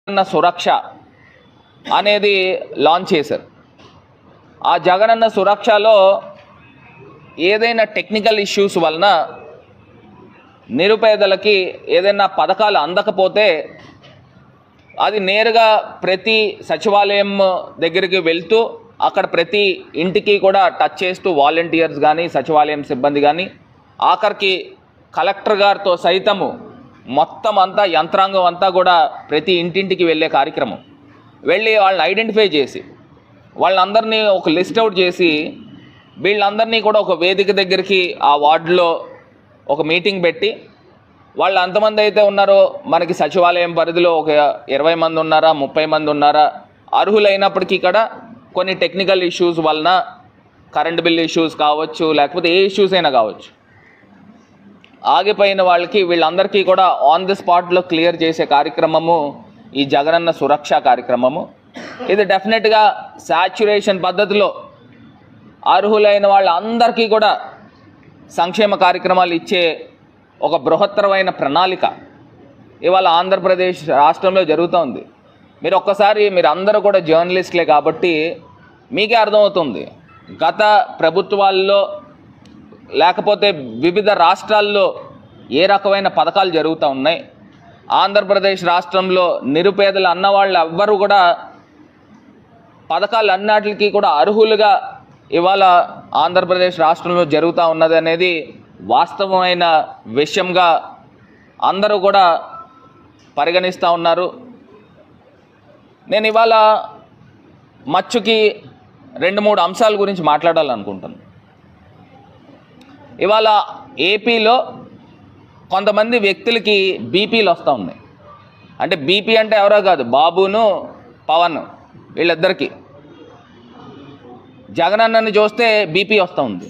జగనన్న సురక్ష అనేది లాంచ్ చేశారు ఆ జగనన్న సురక్షలో ఏదైనా టెక్నికల్ ఇష్యూస్ వలన నిరుపేదలకి ఏదైనా పథకాలు అందకపోతే అది నేరుగా ప్రతి సచివాలయం దగ్గరికి వెళ్తూ అక్కడ ప్రతి ఇంటికి కూడా టచ్ చేస్తూ వాలంటీర్స్ కానీ సచివాలయం సిబ్బంది కానీ ఆఖరికి కలెక్టర్ గారితో సైతము మొత్తం అంతా యంత్రాంగం అంతా కూడా ప్రతి ఇంటింటికి వెళ్ళే కార్యక్రమం వెళ్ళి వాళ్ళని ఐడెంటిఫై చేసి వాళ్ళందరినీ ఒక లిస్ట్ అవుట్ చేసి వీళ్ళందరినీ కూడా ఒక వేదిక దగ్గరికి ఆ వార్డులో ఒక మీటింగ్ పెట్టి వాళ్ళు ఎంతమంది అయితే ఉన్నారో మనకి సచివాలయం పరిధిలో ఒక ఇరవై మంది ఉన్నారా ముప్పై మంది ఉన్నారా అర్హులైనప్పటికీ కూడా కొన్ని టెక్నికల్ ఇష్యూస్ వలన కరెంట్ బిల్ ఇష్యూస్ కావచ్చు లేకపోతే ఏ ఇష్యూస్ అయినా కావచ్చు ఆగిపోయిన వాళ్ళకి వీళ్ళందరికీ కూడా ఆన్ ది స్పాట్లో క్లియర్ చేసే కార్యక్రమము ఈ జగనన్న సురక్ష కార్యక్రమము ఇది డెఫినెట్గా శాచ్యురేషన్ పద్ధతిలో అర్హులైన వాళ్ళందరికీ కూడా సంక్షేమ కార్యక్రమాలు ఇచ్చే ఒక బృహత్తరమైన ప్రణాళిక ఇవాళ ఆంధ్రప్రదేశ్ రాష్ట్రంలో జరుగుతోంది మీరు ఒక్కసారి మీరు అందరూ కూడా జర్నలిస్టులే కాబట్టి మీకే అర్థమవుతుంది గత ప్రభుత్వాల్లో లేకపోతే వివిధ రాష్ట్రాల్లో ఏ రకమైన పథకాలు జరుగుతూ ఉన్నాయి ఆంధ్రప్రదేశ్ రాష్ట్రంలో నిరుపేదలు అన్నవాళ్ళు ఎవ్వరు కూడా పథకాలు అన్నిటికీ కూడా అర్హులుగా ఇవాళ ఆంధ్రప్రదేశ్ రాష్ట్రంలో జరుగుతూ ఉన్నది అనేది వాస్తవమైన విషయంగా అందరూ కూడా పరిగణిస్తూ ఉన్నారు నేను ఇవాళ మచ్చుకి రెండు మూడు అంశాల గురించి మాట్లాడాలనుకుంటాను ఇవాళ ఏపీలో కొంతమంది వ్యక్తులకి బీపీలు వస్తూ ఉన్నాయి అంటే బీపీ అంటే ఎవరో కాదు బాబును పవన్ వీళ్ళిద్దరికి జగనన్నని చూస్తే బీపీ వస్తూ ఉంది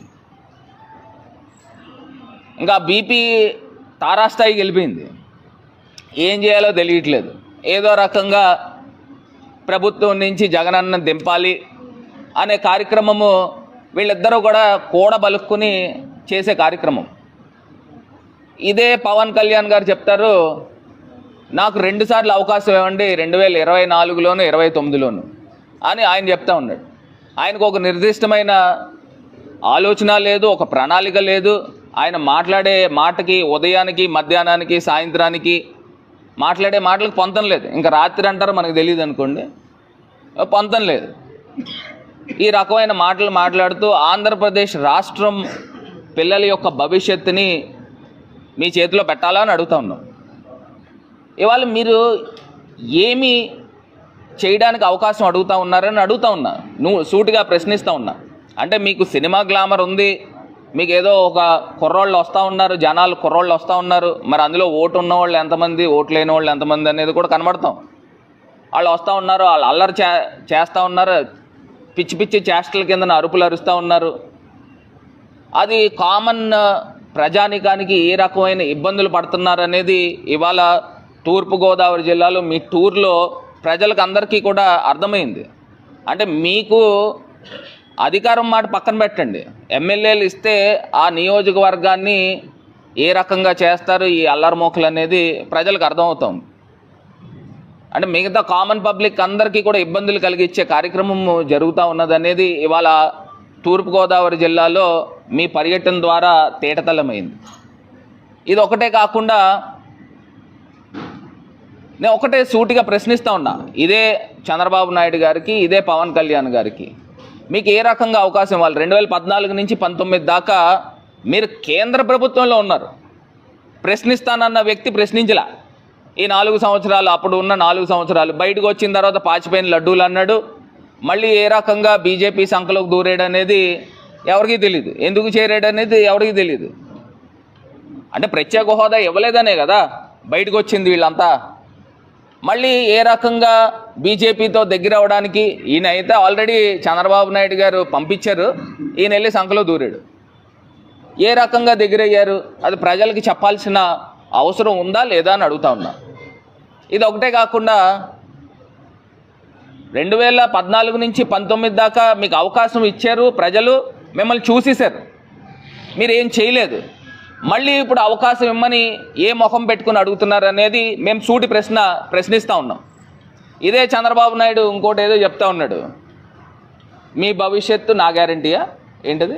ఇంకా బీపీ తారాస్థాయికి వెళ్ళిపోయింది ఏం చేయాలో తెలియట్లేదు ఏదో రకంగా ప్రభుత్వం నుంచి జగనన్న దింపాలి అనే కార్యక్రమము వీళ్ళిద్దరూ కూడా కూడబలుక్కుని చేసే కార్యక్రమం ఇదే పవన్ కళ్యాణ్ గారు చెప్తారు నాకు రెండుసార్లు అవకాశం ఇవ్వండి రెండు వేల ఇరవై నాలుగులోను ఇరవై తొమ్మిదిలోను అని ఆయన చెప్తా ఉన్నాడు ఆయనకు ఒక నిర్దిష్టమైన ఆలోచన లేదు ఒక ప్రణాళిక లేదు ఆయన మాట్లాడే మాటకి ఉదయానికి మధ్యాహ్నానికి సాయంత్రానికి మాట్లాడే మాటలకు పొంతం లేదు ఇంకా రాత్రి అంటారు మనకు తెలియదు అనుకోండి పొంతం లేదు ఈ రకమైన మాటలు మాట్లాడుతూ ఆంధ్రప్రదేశ్ రాష్ట్రం పిల్లల యొక్క భవిష్యత్తుని మీ చేతిలో పెట్టాలని అడుగుతా ఉన్నాం ఇవాళ మీరు ఏమి చేయడానికి అవకాశం అడుగుతా ఉన్నారని అడుగుతా ఉన్నా నువ్వు సూటిగా ప్రశ్నిస్తూ ఉన్నా అంటే మీకు సినిమా గ్లామర్ ఉంది మీకు ఏదో ఒక కుర్రోళ్ళు వస్తూ ఉన్నారు జనాలు కుర్రోళ్ళు వస్తూ ఉన్నారు మరి అందులో ఓటు ఉన్న వాళ్ళు ఎంతమంది ఓటు లేని వాళ్ళు ఎంతమంది అనేది కూడా కనబడతాం వాళ్ళు వస్తూ ఉన్నారు వాళ్ళు అల్లరి చే చేస్తూ ఉన్నారు పిచ్చి పిచ్చి చేష్టల కింద అరుపులు అరుస్తూ ఉన్నారు అది కామన్ ప్రజానికానికి ఏ రకమైన ఇబ్బందులు పడుతున్నారు అనేది ఇవాళ తూర్పుగోదావరి జిల్లాలో మీ టూర్లో ప్రజలకు అందరికీ కూడా అర్థమైంది అంటే మీకు అధికారం మాట పక్కన పెట్టండి ఎమ్మెల్యేలు ఇస్తే ఆ నియోజకవర్గాన్ని ఏ రకంగా చేస్తారు ఈ అల్లరిమోకలు అనేది ప్రజలకు అర్థమవుతుంది అంటే మిగతా కామన్ పబ్లిక్ అందరికీ కూడా ఇబ్బందులు కలిగించే కార్యక్రమం జరుగుతూ ఉన్నది అనేది ఇవాళ తూర్పుగోదావరి జిల్లాలో మీ పర్యటన ద్వారా తేటతల్లమైంది ఇది ఒకటే కాకుండా నేను ఒకటే సూటిగా ప్రశ్నిస్తూ ఉన్నా ఇదే చంద్రబాబు నాయుడు గారికి ఇదే పవన్ కళ్యాణ్ గారికి మీకు ఏ రకంగా అవకాశం ఇవ్వాలి రెండు వేల పద్నాలుగు నుంచి పంతొమ్మిది దాకా మీరు కేంద్ర ప్రభుత్వంలో ఉన్నారు ప్రశ్నిస్తానన్న వ్యక్తి ప్రశ్నించలా ఈ నాలుగు సంవత్సరాలు అప్పుడు ఉన్న నాలుగు సంవత్సరాలు బయటకు వచ్చిన తర్వాత పాచిపోయిన లడ్డూలు అన్నాడు మళ్ళీ ఏ రకంగా బీజేపీ సంఖలోకి దూరేడు అనేది ఎవరికీ తెలియదు ఎందుకు చేరాడు అనేది ఎవరికీ తెలియదు అంటే ప్రత్యేక హోదా ఇవ్వలేదనే కదా బయటకు వచ్చింది వీళ్ళంతా మళ్ళీ ఏ రకంగా బీజేపీతో దగ్గర అవడానికి ఈయన అయితే ఆల్రెడీ చంద్రబాబు నాయుడు గారు పంపించారు ఈయన వెళ్ళి సంఖలో దూరాడు ఏ రకంగా దగ్గరయ్యారు అది ప్రజలకి చెప్పాల్సిన అవసరం ఉందా లేదా అని అడుగుతా ఉన్నా ఇది ఒకటే కాకుండా రెండు వేల పద్నాలుగు నుంచి పంతొమ్మిది దాకా మీకు అవకాశం ఇచ్చారు ప్రజలు మిమ్మల్ని చూసేశారు మీరు ఏం చేయలేదు మళ్ళీ ఇప్పుడు అవకాశం ఇమ్మని ఏ ముఖం పెట్టుకుని అడుగుతున్నారు అనేది మేము సూటి ప్రశ్న ప్రశ్నిస్తూ ఉన్నాం ఇదే చంద్రబాబు నాయుడు ఇంకోటి ఏదో చెప్తా ఉన్నాడు మీ భవిష్యత్తు నా గ్యారంటీయా ఏంటది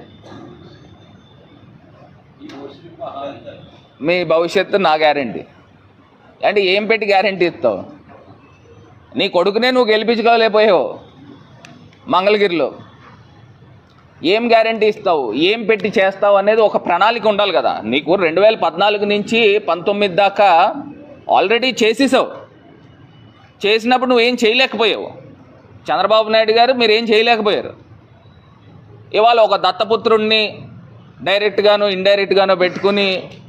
మీ భవిష్యత్తు నా గ్యారంటీ అంటే ఏం పెట్టి గ్యారంటీ ఇస్తావు నీ కొడుకునే నువ్వు గెలిపించుకోలేకపోయావు మంగళగిరిలో ఏం గ్యారంటీ ఇస్తావు ఏం పెట్టి చేస్తావు అనేది ఒక ప్రణాళిక ఉండాలి కదా నీకు రెండు వేల పద్నాలుగు నుంచి పంతొమ్మిది దాకా ఆల్రెడీ చేసేసావు చేసినప్పుడు నువ్వేం చేయలేకపోయావు చంద్రబాబు నాయుడు గారు మీరు ఏం చేయలేకపోయారు ఇవాళ ఒక దత్తపుత్రుణ్ణి డైరెక్ట్గాను ఇండైరెక్ట్గాను పెట్టుకుని